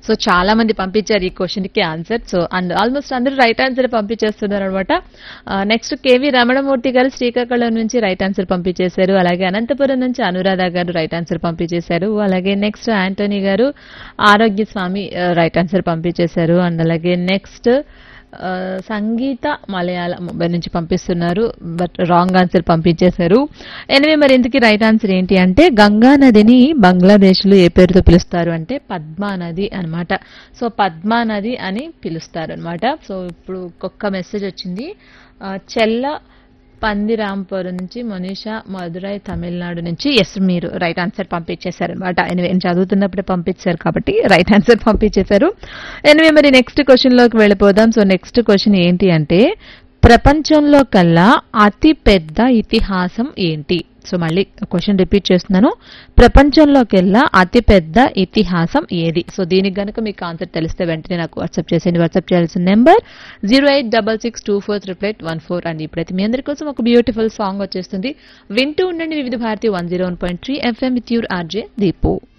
so చాలా మంది పంపించారు ఈ క్వశ్చన్ కి ఆన్సర్ సో అండ్ ఆల్మోస్ట్ అందరూ రైట్ ఆన్సర్ పంపించేస్తున్నారు అనమాట నెక్స్ట్ కేవీ రమణమూర్తి గారు శ్రీకాకుళం నుంచి రైట్ ఆన్సర్ పంపించేశారు అలాగే అనంతపురం నుంచి అనురాధ గారు రైట్ ఆన్సర్ పంపించేశారు అలాగే నెక్స్ట్ ఆంటోనీ గారు ఆరోగ్య స్వామి రైట్ ఆన్సర్ పంపించేశారు అండ్ అలాగే నెక్స్ట్ ఆ, సంగీత మలయాళం మొబైల్ నుంచి పంపిస్తున్నారు బట్ రాంగ్ ఆన్సర్ పంపించేశారు ఎనివే మరి ఇంతకీ రైట్ ఆన్సర్ ఏంటి అంటే గంగా నదిని బంగ్లాదేశ్లో ఏ పేరుతో పిలుస్తారు అంటే పద్మా నది అనమాట సో పద్మా నది అని పిలుస్తారు అనమాట సో ఇప్పుడు ఒక్క మెసేజ్ వచ్చింది ఆ, చెల్ల పందిరాంపురం నుంచి మనీషా మధురై తమిళనాడు నుంచి ఎస్ మీరు రైట్ ఆన్సర్ పంపించేశారు అనమాట ఎనివే నేను చదువుతున్నప్పుడే పంపించారు కాబట్టి రైట్ ఆన్సర్ పంపించేశారు ఎనివే మరి నెక్స్ట్ క్వశ్చన్ లోకి వెళ్ళిపోదాం సో నెక్స్ట్ క్వశ్చన్ ఏంటి అంటే ప్రపంచంలో కల్లా అతి పెద్ద ఇతిహాసం ఏంటి సో మళ్ళీ క్వశ్చన్ రిపీట్ చేస్తున్నాను ప్రపంచంలోకెల్లా అతి పెద్ద ఇతిహాసం ఏది సో దీనికి గనుక మీకు ఆన్సర్ తెలిస్తే వెంటనే నాకు వాట్సాప్ చేసేయండి వాట్సాప్ చేయాల్సిన number zero eight double six two four triple eight one four and ఇప్పుడైతే మీ అందరి కోసం ఒక బ్యూటిఫుల్ సాంగ్ వచ్చేస్తుంది వింటూ ఉండండి Vividh Bharati one zero one point three FM with your RJ Deepu